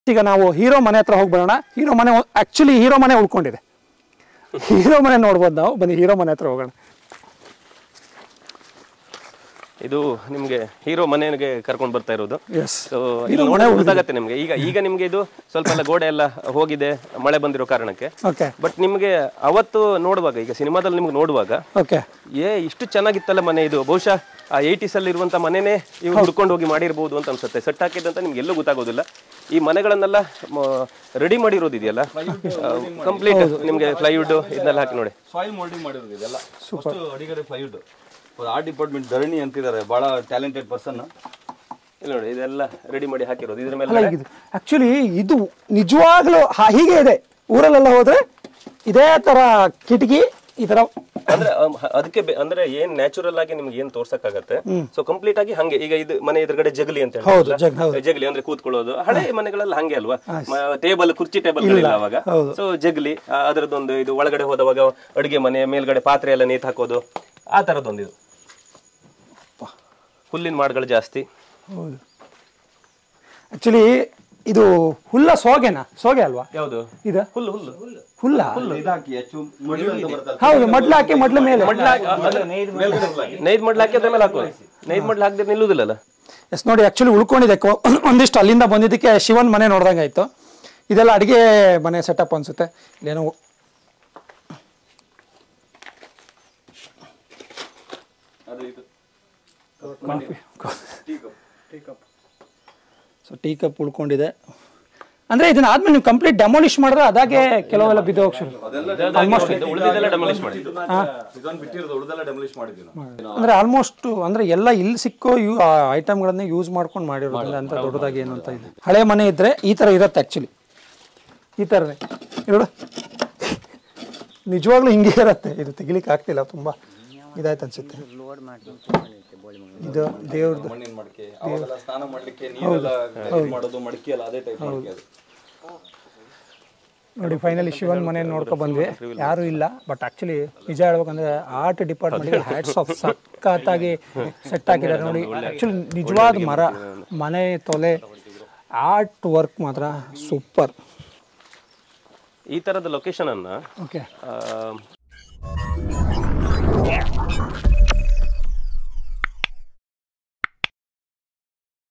ಈಗ ನಾವು ಹೀರೋ ಮನೆ ಹತ್ರ ಹೋಗಿ ಬರೋಣ ಹೀರೋ ಮನೆ ಆಕ್ಚುಲಿ ಹೀರೋ ಮನೆ ಉಳ್ಕೊಂಡಿದೆ ಹೀರೋ ಮನೆ ನೋಡ್ಬೋದು ನಾವು ಬನ್ನಿ ಹೀರೋ ಮನೆ ಹತ್ರ ಹೋಗೋಣ ಇದು ನಿಮ್ಗೆ ಹೀರೋ ಮನೆಗೆ ಕರ್ಕೊಂಡು ಬರ್ತಾ ಇರೋದು ಎಸ್ ಸೊ ಇದು ನೋಡ ಗೊತ್ತಾಗತ್ತೆ ನಿಮ್ಗೆ ಈಗ ಈಗ ನಿಮ್ಗೆ ಇದು ಸ್ವಲ್ಪ ಎಲ್ಲ ಗೋಡೆ ಎಲ್ಲ ಹೋಗಿದೆ ಮಳೆ ಬಂದಿರೋ ಕಾರಣಕ್ಕೆ ಓಕೆ ಬಟ್ ನಿಮ್ಗೆ ಅವತ್ತು ನೋಡುವಾಗ ಈಗ ಸಿನಿಮಾದಲ್ಲಿ ನಿಮ್ಗೆ ನೋಡುವಾಗ ಓಕೆ ಏ ಇಷ್ಟು ಚೆನ್ನಾಗಿತ್ತಲ್ಲ ಮನೆ ಇದು ಬಹುಶಃ ಆ ಏಯ್ಟೀಸ್ ಅಲ್ಲಿ ಇರುವಂತ ಮನೆನೇ ಇವ್ರು ಹುಡ್ಕೊಂಡು ಹೋಗಿ ಮಾಡಿರ್ಬೋದು ಅಂತ ಅನ್ಸುತ್ತೆ ಸೆಟ್ ಹಾಕಿದಂತ ನಿಮ್ಗೆ ಎಲ್ಲೂ ಗೊತ್ತಾಗೋದಿಲ್ಲ ಈ ಮನೆಗಳನ್ನೆಲ್ಲ ರೆಡಿ ಮಾಡಿರೋದಿದೆಯಲ್ಲ ಕಂಪ್ಲೀಟ್ ನಿಮ್ಗೆ ಫ್ಲೈವುಡ್ ಇದನ್ನೆಲ್ಲ ಹಾಕಿ ನೋಡಿ ಸಾಯಿಲ್ ಮೋಲ್ಡಿಂಗ್ ಮಾಡಿರೋದು ಇದೆಲ್ಲ ಫಸ್ಟ್ ಅಡಿಗರೆ ಫ್ಲೈವುಡ್ ಆರ್ಟ್ ಡಿಪಾರ್ಟ್ಮೆಂಟ್ ಧರಣಿ ಅಂತಿದ್ದಾರೆ ಬಹಳ ಟ್ಯಾಲೆಂಟೆಡ್ ಪರ್ಸನ್ ಇಲ್ಲಿ ನೋಡಿ ಇದೆಲ್ಲ ರೆಡಿ ಮಾಡಿ ಹಾಕಿರೋದು ಇದ್ರ ಅಲ್ಲ ಮೇಲೆ ಇದು ಆಕ್ಚುಲಿ ಇದು ನಿಜವಾಗ್ಲೂ ಹಾ- ಹೀಗೆ ಇದೆ ಊರಲ್ಲೆಲ್ಲ ಹೋದ್ರೆ ಇದೇ ತರ ಕಿಟಕಿ ಈ ತರ ಅಂದ್ರೆ ಅಮ್, ಹ- ಅದಕ್ಕೆ ಬೆ- ಅಂದ್ರೆ ಏನ್ ನ್ಯಾಚುರಲ್ ಆಗಿ ನಿಮ್ಗೆ ಏನ್ ತೋರ್ಸಕ್ಕಾಗತ್ತೆ ಸೊ ಕಂಪ್ಲೀಟ್ ಆಗಿ ಹಂಗೆ ಈಗ ಇದು ಮನೆ ಎದುರುಗಡೆ ಜಗಲಿ ಅಂತ ಹೌದು ಹೇಳ್ತಾರಲ್ಲ? ಜಗ್ ಹೌದು ಜಗಲಿ ಅಂದ್ರೆ ಕೂತ್ಕೊಳ್ಳೋದು ಹಳೆ ಮನೆಗಳೆಲ್ಲ ಹಂಗೆ ಅಲ್ವಾ ಟೇಬಲ್ ಕುರ್ಚಿ ಟೇಬಲ್ ಗಳಿಲ್ಲ ಅವಾಗ ಸೊ ಜಗಲಿ ಆ, ಅದರದ್ದೊಂದು ಇದು ಒಳಗಡೆ ಹೋದವಾಗ ಅಡುಗೆ ಮನೆ ಮೇಲ್ಗಡೆ ಪಾತ್ರೆ ಎಲ್ಲ ನೇತು ಹಾಕೋದು ಆ ತರದೊಂದು ಇದು ಹುಲ್ಲಿನ ಮಾಡಗಳು ಜಾಸ್ತಿ ಹೌದು ಆಕ್ಚುಲಿ ಇದು ಹುಲ್ಲ ಸೋಗೆನಾ ಸೋಗೆ ಅಲ್ವಾ ಯಾವುದು ಇದು ಹುಲ್ಲು ಹುಲ್ಲು ಹುಲ್ಲ ಇದಾಕಿ ಹೆಚ್ಚು ಮಡಿ ಅಂತ ಬರ್ತಲ್ಲ ಹೌದು ಮಡ್ಲು ಹಾಕಿ ಮಡ್ಲ ಮೇಲೆ ನೈದ್ ಮಾಡ್ಲು ಹಾಕಿ ಅದ್ರ ಮೇಲೆ ಹಾಕೋದು ನೈದ್ ಮಾಡ್ಲು ಹಾಕಿದ್ರೆ ನಿಲ್ಲುದಿಲ್ಲಲ್ಲ ಎಸ್ ನೋಡಿ ಆಕ್ಚುಲಿ ಉಳ್ಕೊಂಡಿದೆ ಕೊ- ಒಂದಿಷ್ಟು ಅಲ್ಲಿಂದ ಬಂದಿದ್ದಕ್ಕೆ ಶಿವನ್ ಮನೆ ನೋಡ್ದಂಗೆ ಆಯ್ತು ಇದೆಲ್ಲ ಅಡಿಗೆ ಮನೆ ಸೆಟಪ್ ಅನ್ಸುತ್ತೆ ಇಲ್ಲೇನೋ ಅದು ಇದು ಸೊ ಟೀ ಕಪ್ ಉಳ್ಕೊಂಡಿದೆ ಅಂದ್ರೆ ಇದನ್ನ ಆದ್ಮೇಲೆ ನೀವು ಕಂಪ್ಲೀಟ್ ಡೆಮಾಲಿಷ್ ಮಾಡಿದ್ರೆ ಅದಾಗೆ ಕೆಲವೆಲ್ಲ ಬಿದ್ದು ಹೋಗಿ ಶುರು ಉಳಿದಿದ್ದೆಲ್ಲ ಡೆಮಾಲಿಷ್ ಮಾಡಿ ಇದೊಂದು ಬಿಟ್ಟಿರೋದು ಉಳಿದೆಲ್ಲ ಡೆಮಲಿಷ್ ಮಾಡಿದ್ವಿ ನಾವು ಅಂದ್ರೆ ಆಲ್ಮೋಸ್ಟ್ ಅಂದ್ರೆ ಎಲ್ಲ ಇಲ್ಲಿ ಸಿಕ್ಕೋ ಯೂ ಐಟಮ್ಗಳನ್ನೇ ಯೂಸ್ ಮಾಡ್ಕೊಂಡು ಮಾಡಿರೋದ್ರಿಂದ ಅಂತ ದೊಡ್ಡದಾಗಿ ಏನು ಅಂತ ಇದೆ ಹಳೆ ಮನೆ ಇದ್ರೆ ಈ ತರ ಇರುತ್ತೆ ಆಕ್ಚುಲಿ ಈ ಥರನೇ ನೋಡು ನಿಜವಾಗ್ಲೂ ಹಿಂಗೆ ಇರುತ್ತೆ ಇದು ತೆಗಿಲಿಕ್ಕೆ ಆಗ್ತಿಲ್ಲ ತುಂಬಾ ಇದಾಯ್ತು ಅನ್ಸುತ್ತೆ ಇದು ದೇವ್ರದ್ದು ಮಣ್ಣಿನ ಮಡಿಕೆ ಅವಾಗೆಲ್ಲ ಸ್ನಾನ ಮಾಡ್ಲಿಕ್ಕೆ ನೀರೆಲ್ಲ ಇದು ಮಾಡೋದು ಮಡಿಕೆ ಎಲ್ಲ ಅದೇ ಟೈಪ್ ಮಡಿಕೆ ಅದು ನೋಡಿ ಫೈನಲಿ ಶಿವನ್ ಮನೆ ನೋಡ್ಕೊ ಬಂದ್ವಿ ಯಾರು ಇಲ್ಲ ಬಟ್ ಆಕ್ಚುಲಿ ನಿಜ ಹೇಳ್ಬೇಕಂದ್ರೆ ಆರ್ಟ್ ಡಿಪಾರ್ಟ್ಮೆಂಟ್ಗೆ ಹ್ಯಾಟ್ಸ್ ಆಫ್ ಸಖತ್ತಾಗಿ ಸೆಟ್ ಹಾಕಿದ್ದಾರೆ ನೋಡಿ ಆಕ್ಚುಲಿ ನಿಜವಾದ ಮರ ಮನೆ ತೊಲೆ ಆರ್ಟ್ ವರ್ಕ್ ಮಾತ್ರ ಸೂಪರ್ ಈ ತರದ ಲೊಕೇಶನ್ ಅನ್ನ ಓಕೆ ಆ,